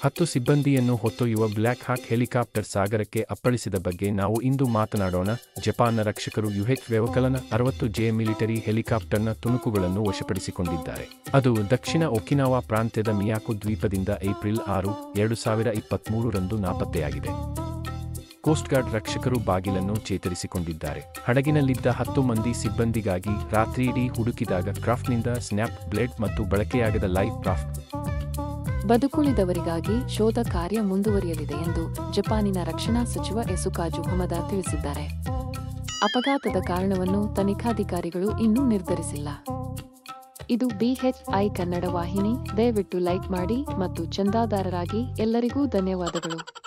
ಹತ್ತು ಸಿಬ್ಬಂದಿಯನ್ನು ಹೊತ್ತೊಯ್ಯುವ ಬ್ಲ್ಯಾಕ್ ಹಾಕ್ ಹೆಲಿಕಾಪ್ಟರ್ ಸಾಗರಕ್ಕೆ ಅಪ್ಪಳಿಸಿದ ಬಗ್ಗೆ ನಾವು ಇಂದು ಮಾತನಾಡೋಣ ಜಪಾನ್ನ ರಕ್ಷಕರು ಯುಹೆಚ್ ವ್ಯವಕಲನ ಅರವತ್ತು ಜೆ ಮಿಲಿಟರಿ ಹೆಲಿಕಾಪ್ಟರ್ನ ತುಣುಕುಗಳನ್ನು ವಶಪಡಿಸಿಕೊಂಡಿದ್ದಾರೆ ಅದು ದಕ್ಷಿಣ ಒಕಿನಾವಾ ಪ್ರಾಂತ್ಯದ ಮಿಯಾಕು ದ್ವೀಪದಿಂದ ಏಪ್ರಿಲ್ ಆರು ಎರಡು ಸಾವಿರ ಇಪ್ಪತ್ಮೂರರಂದು ನಾಪತ್ತೆಯಾಗಿದೆ ಕೋಸ್ಟ್ ಗಾರ್ಡ್ ರಕ್ಷಕರು ಬಾಗಿಲನ್ನು ಚೇತರಿಸಿಕೊಂಡಿದ್ದಾರೆ ಹಡಗಿನಲ್ಲಿದ್ದ ಹತ್ತು ಮಂದಿ ಸಿಬ್ಬಂದಿಗಾಗಿ ರಾತ್ರಿಯಿಡೀ ಹುಡುಕಿದಾಗ ಕ್ರಾಫ್ಟ್ನಿಂದ ಸ್ನ್ಯಾಪ್ ಬ್ಲೇಡ್ ಮತ್ತು ಬಳಕೆಯಾಗದ ಲೈಫ್ ಕ್ರಾಫ್ಟ್ ಬದುಕುಳಿದವರಿಗಾಗಿ ಶೋಧ ಕಾರ್ಯ ಮುಂದುವರಿಯಲಿದೆ ಎಂದು ಜಪಾನಿನ ರಕ್ಷಣಾ ಸಚಿವ ಎಸುಕಾಜು ಹಮದ ತಿಳಿಸಿದ್ದಾರೆ ಅಪಘಾತದ ಕಾರಣವನ್ನು ತನಿಖಾಧಿಕಾರಿಗಳು ಇನ್ನೂ ನಿರ್ಧರಿಸಿಲ್ಲ ಇದು ಬಿಎಚ್ಐ ಕನ್ನಡ ವಾಹಿನಿ ದಯವಿಟ್ಟು ಲೈಕ್ ಮಾಡಿ ಮತ್ತು ಚಂದಾದಾರರಾಗಿ ಎಲ್ಲರಿಗೂ ಧನ್ಯವಾದಗಳು